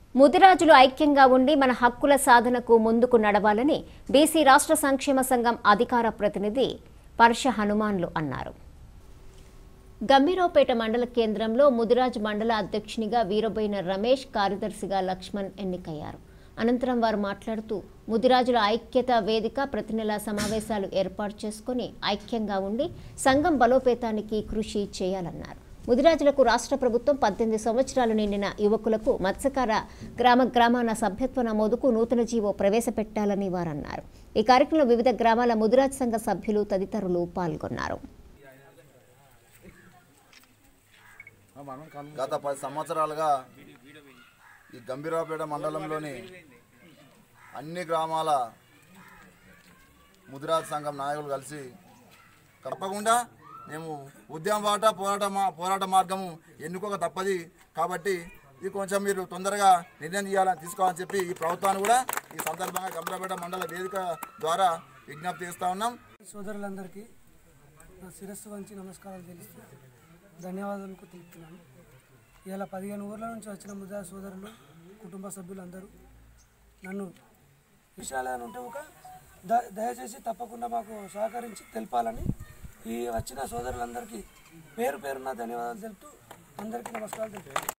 ముదిరాజులు ఐక్యంగా ఉండి మన హక్కుల సాధనకు ముందుకు నడవాలని బీసీ రాష్ట్ర సంక్షేమ సంఘం అధికార ప్రతినిధి పర్ష హనుమాన్లు అన్నారు గంభీరావుపేట మండల కేంద్రంలో ముదిరాజ్ మండల అధ్యక్షునిగా వీరబోయిన రమేష్ కార్యదర్శిగా లక్ష్మణ్ ఎన్నికయ్యారు అనంతరం వారు మాట్లాడుతూ ముదిరాజుల ఐక్యత వేదిక ప్రతి నెలా సమావేశాలు ఏర్పాటు చేసుకుని ఐక్యంగా ఉండి సంఘం బలోపేతానికి కృషి చేయాలన్నారు ముదిరాజులకు రాష్ట్ర ప్రభుత్వం పద్దెనిమిది సంవత్సరాలు నిండిన యువకులకు మత్స్యకార గ్రామ గ్రామాన సభ్యత్వ నమోదుకు నూతన జీవో ప్రవేశపెట్టాలని వారన్నారు ఈ కార్యక్రమంలో వివిధ గ్రామాల ముదిరాజ్ సంఘ సభ్యులు తదితరులు పాల్గొన్నారు గత పది సంవత్సరాలుగా ఈ గంభీరావుపేట మండలంలోని అన్ని గ్రామాల ముదిరాజ్ సంఘం నాయకులు కలిసి తప్పకుండా మేము ఉద్యమ బాట పోరాట మా- పోరాట మార్గము ఎన్నుకోక తప్పది కాబట్టి ఇది కొంచెం మీరు తొందరగా నిర్ణయం చేయాలని తీసుకోవాలని చెప్పి ఈ ప్రభుత్వాన్ని కూడా ఈ సందర్భంగా గంభీరావుపేట మండల వేదిక ద్వారా విజ్ఞప్తి చేస్తా ఉన్నాం సోదరులందరికీ నా శిరస్సు వంచి నమస్కారాలు తెలుస్తూ ధన్యవాదాలు తెలుపుతున్నాను ఇలా పదిహేను ఊర్ల నుంచి వచ్చిన ముద్దా సోదరులు కుటుంబ సభ్యులు అందరూ నన్ను విషయాలు ఏమైనా ఉంటే ఒక ద దయచేసి తప్పకుండా మాకు సహకరించి తెలపాలని ఈ వచ్చిన సోదరులందరికీ పేరు పేరున ధన్యవాదాలు తెలుపుతూ అందరికీ నమస్కారాలు తెలుపుతున్నాను